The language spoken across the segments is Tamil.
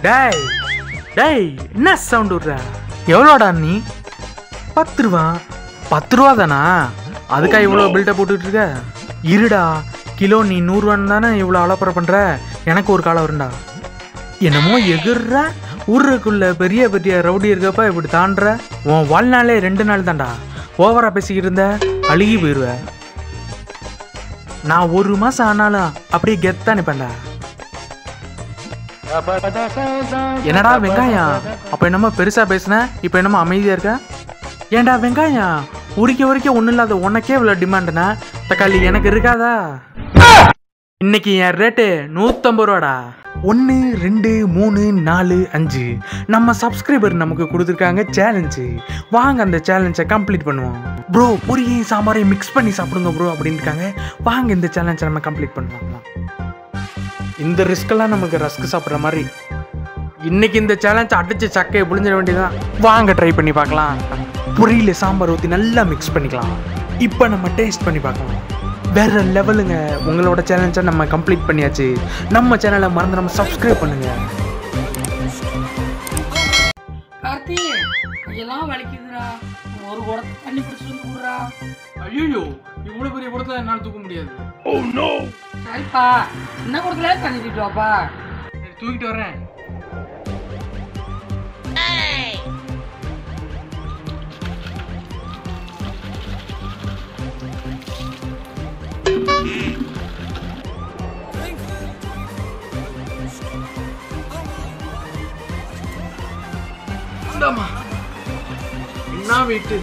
டேய் டேய் என்ன சவுண்ட் விடுற எவ்வளோடா நீ பத்து ரூபா பத்து ரூபா தானா அதுக்கா இவ்வளோ பில்டப் போட்டுட்டு இருக்க இருடா கிலோ நீ நூறுரூவான்னு தானே இவ்வளோ அலப்பறை பண்ணுற எனக்கு ஒரு காலம் வரும்டா என்னமோ எகுற ஊருக்குள்ள பெரிய பெரிய ரவுடி இருக்கப்ப இப்படி தாண்டுற உன் வாழ்நாளே ரெண்டு நாள் தான்டா ஓவரா பேசிக்கிட்டு இருந்த அழுகி போயிடுவ நான் ஒரு மாசம் ஆனாலும் அப்படியே கெத்தா நிப்பேன்டா என்னடா வெங்காயம் அப்ப என்னமோ பெருசா பேசுன இப்ப என்னமோ அமைதியா இருக்க ஏன்டா வெங்காயம் உரிக்க உரிக்க ஒன்றும் இல்லாத உனக்கே இவ்வளோ டிமாண்டுனா தக்காளி எனக்கு இருக்காதா இன்னைக்கு என் ரேட்டு நூற்றம்பது ரூபாடா ஒன்று ரெண்டு மூணு நாலு அஞ்சு நம்ம சப்ஸ்கிரைபர் நமக்கு கொடுத்துருக்காங்க சேலஞ்சு வாங்க அந்த சேலஞ்சை கம்ப்ளீட் பண்ணுவோம் ப்ரோ பொரியும் சாம்பாரையும் மிக்ஸ் பண்ணி சாப்பிடுங்க ப்ரோ அப்படின்னு இருக்காங்க வாங்க இந்த சேலஞ்சை நம்ம கம்ப்ளீட் பண்ணுவாங்களா இந்த ரிஸ்கெல்லாம் நமக்கு ரஸ்க் சாப்பிட்ற மாதிரி இன்னைக்கு இந்த சேலஞ்ச் அடிச்சு சக்கையை புழிஞ்சிட வேண்டியதான் வாங்க ட்ரை பண்ணி பார்க்கலாம் பொரியில சாம்பார் ஊற்றி நல்லா மிக்ஸ் பண்ணிக்கலாம் இப்போ நம்ம டேஸ்ட் பண்ணி பார்க்கலாம் வேற லெவலுங்க உங்களோட சேலஞ்சை நம்ம கம்ப்ளீட் பண்ணியாச்சு நம்ம சேனலை மறந்து நம்ம சப்ஸ்கிரைப் பண்ணுங்க கார்த்தி கையெல்லாம் வலிக்குதுடா ஒரு குடத்தை தண்ணி பிடிச்சிட்டு வந்து விடுறா ஐயோ இவ்வளோ பெரிய குடத்தை என்னால் தூக்க முடியாது சரிப்பா சின்ன குடத்துல தண்ணி தூக்கிட்டு வாப்பா தூக்கிட்டு வரேன் இந்தாம்மா. என்ன வெயிட்டு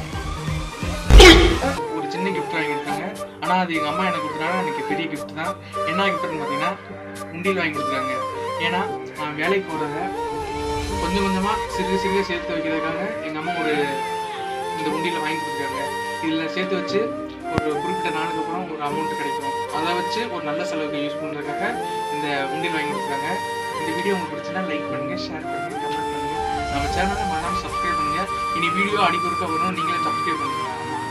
ஒரு சின்ன கிஃப்ட் வாங்கி கொடுத்தாங்க ஆனால் அது எங்கள் அம்மா எனக்கு கொடுத்தனால எனக்கு பெரிய கிஃப்ட் தான் என்ன கிஃப்ட்னு பார்த்தீங்கன்னா உண்டியல் வாங்கி கொடுத்துருக்காங்க ஏன்னா நான் வேலைக்கு போகிறத கொஞ்சம் கொஞ்சமாக சிறுக சிறுக சேர்த்து வைக்கிறதுக்காக எங்கள் அம்மா ஒரு இந்த உண்டியில் வாங்கி கொடுத்துருக்காங்க இதில் சேர்த்து வச்சு ஒரு குறிப்பிட்ட நாளுக்கு அப்புறம் ஒரு அமௌண்ட் கிடைக்கும் அதை வச்சு ஒரு நல்ல செலவுக்கு யூஸ் பண்ணுறதுக்காக இந்த உண்டியல் வாங்கி கொடுத்துருக்காங்க இந்த வீடியோ உங்களுக்கு பிடிச்சினா லைக் பண்ணுங்கள் ஷேர் பண்ணுங்கள் கமெண்ட் பண்ணுங்கள் நம்ம சேனலை மறக்காம சப்ஸ்கிரைப் பண்ணுங்கள் இனி வீடியோ அடிக்கொருக்க வரும் நீங்களே சப்ஸ்கிரைப் பண்ணுங்கள்